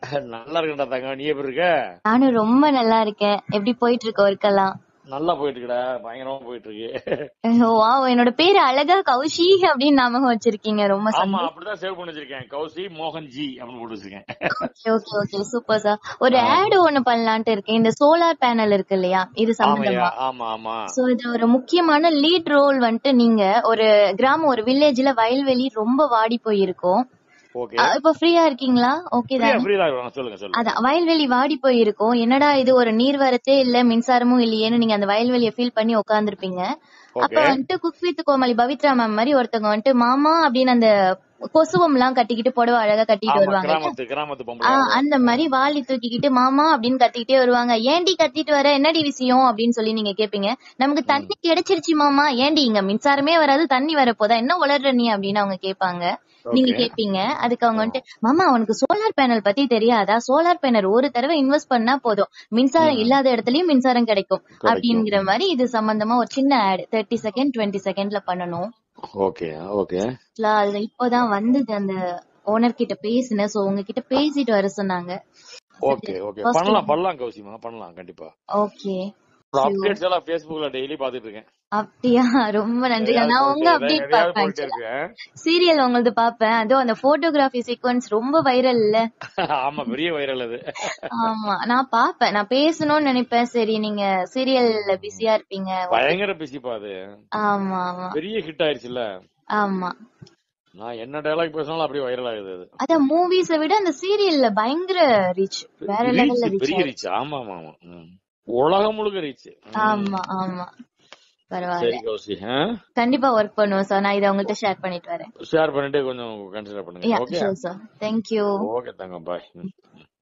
நல்லா இருக்கா தங்கம் நீ எப்படி இருக்க நானும் ரொம்ப நல்லா இருக்கேன் எப்படி போயிட்டு இருக்கு ஒர்க் எல்லாம் நல்லா போயிட்டு இருக்கடா பயங்கரமா போயிட்டு இருக்கு வாவ் என்னோட பேரு அழகா கௌஷி அப்படின்னு ஞாபகம் வச்சிருக்கீங்க ரொம்ப ஆமா அப்படிதான் சேவ் பண்ணி வச்சிருக்கேன் கௌசி மோகன் ஜி அப்படின்னு போட்டு வச்சிருக்கேன் ஓகே ஓகே சூப்பர் சார் ஒரு ஆட் ஒண்ணு பண்ணலான்ட்டு இருக்கேன் இந்த சோலார் பேனல் இருக்கு இல்லையா இது ஆமாய்யா சம்பந்தமா ஆமா ஆமா சோ இது ஒரு முக்கியமான லீட் ரோல் வந்துட்டு நீங்க ஒரு கிராமம் ஒரு வில்லேஜ்ல வயல்வெளி ரொம்ப வாடி போயிருக்கும் ஓகே அஹ் இப்ப ஃப்ரீயா இருக்கீங்களா ஓகே ஃப்ரீயா தானே ஃப்ரீயா இருக்காங்க சொல்லுங்க சொல்லுங்க அதான் வயல்வெளி வாடி போயிருக்கும் என்னடா இது ஒரு நீர் வரத்தே இல்ல மின்சாரமும் இல்லையேன்னு நீங்க அந்த வயல்வெளியை ஃபீல் பண்ணி உட்கார்ந்திருப்பீங்க அப்ப ஓகே வந்துட்டு cook with Comali Pavithra ma'am மாதிரி ஒருத்தவங்க வந்துட்டு மாமா அப்படின்னு அந்த கொசுவம் எல்லாம் கட்டிக்கிட்டு புடவை அழகா கட்டிட்டு ஆமா வருவாங்க கிராமத்து கிராமத்து பொம்பளை ஆஹ் அந்த மாதிரி வாளி தூக்கிக்கிட்டு மாமா அப்படின்னு கத்திக்கிட்டே வருவாங்க ஏண்டி கத்திட்டு வர என்னடி விஷயம் அப்படின்னு சொல்லி நீங்க கேப்பீங்க நமக்கு தண்ணி கிடைச்சிருச்சு மாமா ஏண்டி இங்க மின்சாரமே வராது தண்ணி வரப்போதா என்ன உளர்ற நீ அப்படின்னு அவங்க கேட்பாங்க நீங்க ஓகே கேப்பீங்க அதுக்கு அவங்க வந்துட்டு மாமா உனக்கு சோலார் பேனல் பத்தி தெரியாதா சோலார் பேனல் ஒரு தடவை இன்வெஸ்ட் பண்ணா போதும் மின்சாரம் இல்லாத இடத்துலயும் மின்சாரம் கிடைக்கும் கிடைக்கும் அப்படிங்கிற மாதிரி இது சம்பந்தமா ஒரு சின்ன ஆட் தேர்ட்டி செகண்ட் டுவெண்ட்டி செகண்ட்ல பண்ணணும் ஓகே ஓகே Actually, அது இப்போதான் வந்தது அந்த ஓனர் கிட்ட பேசினேன் சோ உங்ககிட்ட பேசிட்டு வர சொன்னாங்க ஓகே ஓகே First பண்ணலாம் பண்ணலாம் கௌசிமா பண்ணலாம் கண்டிப்பா ஓகே அப்டேட்ஸ் எல்லாம் Facebookல டெய்லி பாத்துட்டு இருக்கேன் அப்படியா ரொம்ப நன்றி எதையாவது நான் உங்க போயிட்டு அப்டேட் எதையாவது பாப்பேன் போயிட்டே இருக்கு சீரியல் உங்களது பாப்பேன் அதுவும் அந்த போட்டோகிராஃபி சீக்வன்ஸ் ரொம்ப வைரல் இல்ல ஆமா பெரிய வைரல் அது ஆமா நான் பாப்பேன் நான் பேசணும்னு நினைப்பேன் சரி நீங்க சீரியல்ல பிஸியா இருப்பீங்க பயங்கர பிசிப்பா அது ஆமா ஆமா பெரிய ஹிட் ஆயிருச்சுல்ல ஆமா நான் என்ன டயலாக் பேசினாலும் அப்படியே வைரல் ஆகுது அது அத மூவிஸ விட அந்த சீரியல்ல பயங்கர ரீச் வேற லெவல்ல ரீச் ரீச் பெரிய ரீச் ஆமா ஆமா ஆமா ம். உலகம் முழுக்க ரீச் ஆமா ஆமா பரவாயில்ல சரி கௌசி கண்டிப்பா ஒர்க் பண்ணுவோம் சார் நான் இதை உங்கள்கிட்ட ஷேர் பண்ணிட்டு வரேன் ஷேர் பண்ணிட்டு கொஞ்சம் கன்சிடர் பண்ணுங்க yeah okay sure sir thank you okay தங்க பாய்